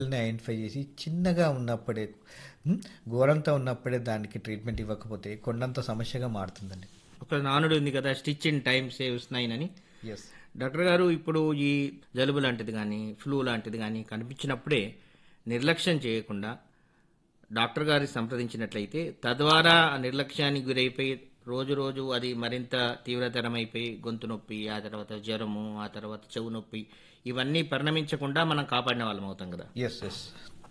identify చేసి చిన్నగా ఉన్నప్పుడే ఉమ్, ఘోరంతో ఉన్నప్పుడే దానికి ట్రీట్మెంట్ ఇవ్వకపోతే కొండంత సమస్యగా మారుతుందండి ఒక నానుడు ఉంది కదా stitch in time saves nine అని ఎస్ డాక్టర్ గారు ఇప్పుడు ఈ జలుబు లాంటిది కానీ ఫ్లూ లాంటిది కానీ కనిపించినప్పుడే నిర్లక్ష్యం చేయకుండా డాక్టర్ గారి సంప్రదించినట్లయితే తద్వారా ఆ నిర్లక్ష్యానికి గురైపోయి రోజు రోజు అది మరింత తీవ్రతరమైపోయి గొంతు నొప్పి ఆ తర్వాత జ్వరము ఆ తర్వాత చెవు నొప్పి ఇవన్నీ పరిణమించకుండా మనం కాపాడిన వాళ్ళం అవుతాం కదా ఎస్ ఎస్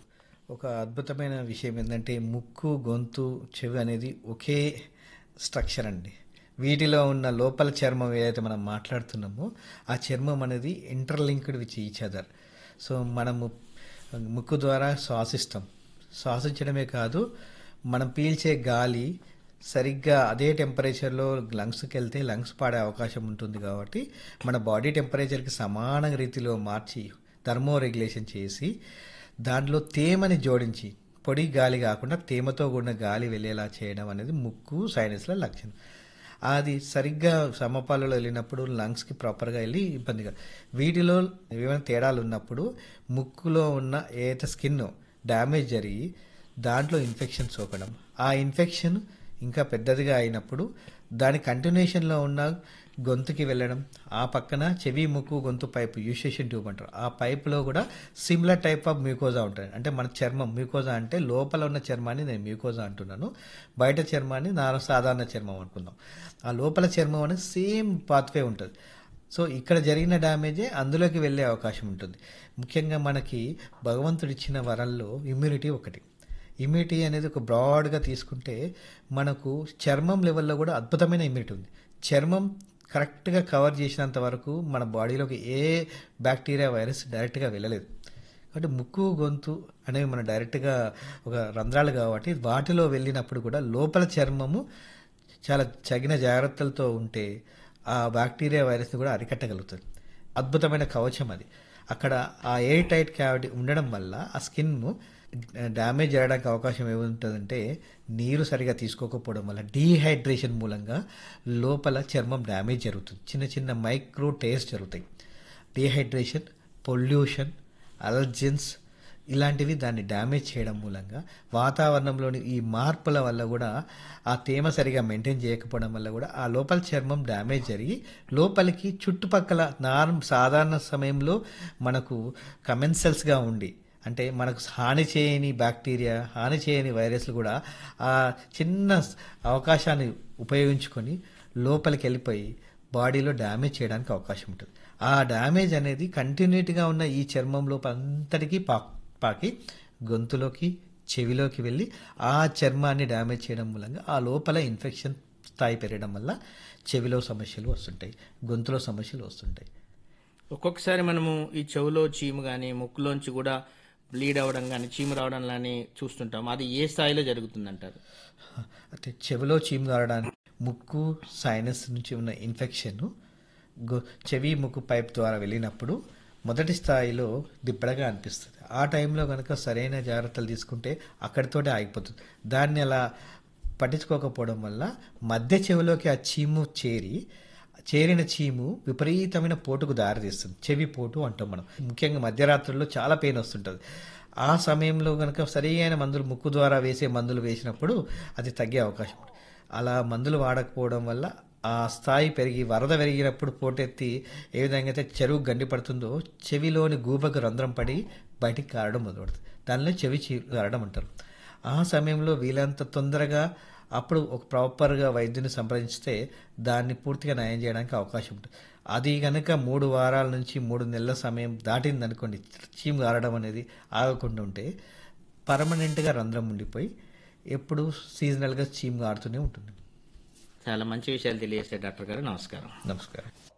ఒక అద్భుతమైన విషయం ఏంటంటే ముక్కు గొంతు చెవి అనేది ఒకే స్ట్రక్చర్ అండి వీటిలో ఉన్న లోపల చర్మం ఏదైతే మనం మాట్లాడుతున్నామో ఆ చర్మం అనేది interlinked with each other so మనము ముక్కు ద్వారా శ్వాసిస్తాం శ్వాసించడమే కాదు మనం పీల్చే గాలి సరిగ్గా అదే టెంపరేచర్లో లంగ్స్కి వెళ్తే లంగ్స్ పాడే అవకాశం ఉంటుంది కాబట్టి మన బాడీ టెంపరేచర్కి సమాన రీతిలో మార్చి థర్మో రెగ్యులేషన్ చేసి దాంట్లో తేమని జోడించి పొడి గాలి కాకుండా తేమతో కూడిన గాలి వెళ్ళేలా చేయడం అనేది ముక్కు సైనస్ల లక్షణం అది సరిగ్గా సమపాలలో వెళ్ళినప్పుడు లంగ్స్కి ప్రాపర్గా వెళ్ళి ఇబ్బందిగా వీటిలో ఏమైనా తేడాలు ఉన్నప్పుడు ముక్కులో ఉన్న ఏదైతే స్కిన్ డ్యామేజ్ జరిగి దాంట్లో ఇన్ఫెక్షన్ సోకడం ఆ ఇన్ఫెక్షన్ ఇంకా పెద్దదిగా అయినప్పుడు దాని కంటిన్యూషన్లో ఉన్న గొంతుకి వెళ్ళడం ఆ పక్కన చెవి ముక్కు గొంతు పైపు యూసేషన్ ట్యూబ్ అంటారు ఆ పైపులో కూడా సిమిలర్ టైప్ ఆఫ్ మ్యూకోజా ఉంటుంది అంటే మన చర్మం మ్యూకోజా అంటే లోపల ఉన్న చర్మాన్ని నేను మ్యూకోజా అంటున్నాను బయట చర్మాన్ని నా సాధారణ చర్మం అనుకుందాం ఆ లోపల చర్మం అనేది సేమ్ పాత్వే ఉంటుంది సో ఇక్కడ జరిగిన డ్యామేజే అందులోకి వెళ్ళే అవకాశం ఉంటుంది ముఖ్యంగా మనకి భగవంతుడు ఇచ్చిన వరంలో ఇమ్యూనిటీ ఒకటి ఇమ్యూనిటీ అనేది ఒక బ్రాడ్గా తీసుకుంటే మనకు చర్మం లెవెల్లో కూడా అద్భుతమైన ఇమ్యూనిటీ ఉంది చర్మం కరెక్ట్గా కవర్ చేసినంత వరకు మన బాడీలోకి ఏ బ్యాక్టీరియా వైరస్ డైరెక్ట్గా వెళ్ళలేదు కాబట్టి ముక్కు గొంతు అనేవి మన డైరెక్ట్గా ఒక రంధ్రాలు కాబట్టి వాటిలో వెళ్ళినప్పుడు కూడా లోపల చర్మము చాలా తగిన జాగ్రత్తలతో ఉంటే ఆ బ్యాక్టీరియా వైరస్ని కూడా అరికట్టగలుగుతుంది అద్భుతమైన కవచం అది అక్కడ ఆ ఎయిర్ టైట్ క్యావిటీ ఉండడం వల్ల ఆ స్కిన్ డ్యామేజ్ చేయడానికి అవకాశం ఏముంటుందంటే నీరు సరిగా తీసుకోకపోవడం వల్ల డీహైడ్రేషన్ మూలంగా లోపల చర్మం డ్యామేజ్ జరుగుతుంది చిన్న చిన్న మైక్రో టేస్ట్ జరుగుతాయి డీహైడ్రేషన్ పొల్యూషన్ అలర్జెన్స్ ఇలాంటివి దాన్ని డ్యామేజ్ చేయడం మూలంగా వాతావరణంలోని ఈ మార్పుల వల్ల కూడా ఆ తేమ సరిగా మెయింటైన్ చేయకపోవడం వల్ల కూడా ఆ లోపల చర్మం డ్యామేజ్ జరిగి లోపలికి చుట్టుపక్కల నార్మ్ సాధారణ సమయంలో మనకు కమెన్సెల్స్గా ఉండి అంటే మనకు హాని చేయని బ్యాక్టీరియా హాని చేయని వైరస్లు కూడా ఆ చిన్న అవకాశాన్ని ఉపయోగించుకొని లోపలికి వెళ్ళిపోయి బాడీలో డ్యామేజ్ చేయడానికి అవకాశం ఉంటుంది ఆ డ్యామేజ్ అనేది కంటిన్యూటీగా ఉన్న ఈ చర్మం లోపల అంతటికీ పా పాకి గొంతులోకి చెవిలోకి వెళ్ళి ఆ చర్మాన్ని డ్యామేజ్ చేయడం మూలంగా ఆ లోపల ఇన్ఫెక్షన్ స్థాయి పెరగడం వల్ల చెవిలో సమస్యలు వస్తుంటాయి గొంతులో సమస్యలు వస్తుంటాయి ఒక్కొక్కసారి మనము ఈ చెవులో చీము కానీ ముక్కులోంచి కూడా బ్లీడ్ అవ్వడం కానీ చీము రావడం కానీ చూస్తుంటాం అది ఏ స్థాయిలో జరుగుతుందంటారు అంటే చెవిలో చీము కారడానికి ముక్కు సైనస్ నుంచి ఉన్న ఇన్ఫెక్షన్ గొ- చెవి ముక్కు పైప్ ద్వారా వెళ్ళినప్పుడు మొదటి స్థాయిలో దిబ్బడగా అనిపిస్తుంది ఆ టైంలో కనుక సరైన జాగ్రత్తలు తీసుకుంటే అక్కడితోటే ఆగిపోతుంది దాన్ని అలా పట్టించుకోకపోవడం వల్ల మధ్య చెవిలోకి ఆ చీము చేరి చేరిన చీము విపరీతమైన పోటుకు దారితీస్తుంది చెవి పోటు అంటాం మనం ముఖ్యంగా మధ్యరాత్రుల్లో చాలా పెయిన్ వస్తుంటుంది ఆ సమయంలో కనుక సరైన మందులు ముక్కు ద్వారా వేసే మందులు వేసినప్పుడు అది తగ్గే అవకాశం ఉంది అలా మందులు వాడకపోవడం వల్ల ఆ స్థాయి పెరిగి వరద పెరిగినప్పుడు పోటెత్తి ఏ విధంగా అయితే చెరువు గండి పడుతుందో చెవిలోని గూబకు రంధ్రం పడి బయటికి కారడం మొదలుపడుతుంది దానిలో చెవి చీ కారడం అంటారు ఆ సమయంలో వీలంత తొందరగా అప్పుడు ఒక ప్రాపర్గా వైద్యుని సంప్రదించితే దాన్ని పూర్తిగా నయం చేయడానికి అవకాశం ఉంటుంది అది కనుక మూడు వారాల నుంచి మూడు నెలల సమయం దాటింది అనుకోండి చీము గారడం అనేది ఆగకుండా ఉంటే పర్మనెంట్గా రంధ్రం ఉండిపోయి ఎప్పుడు సీజనల్గా చీము గారుతూనే ఉంటుంది చాలా మంచి విషయాలు తెలియజేశారు డాక్టర్ గారు నమస్కారం నమస్కారం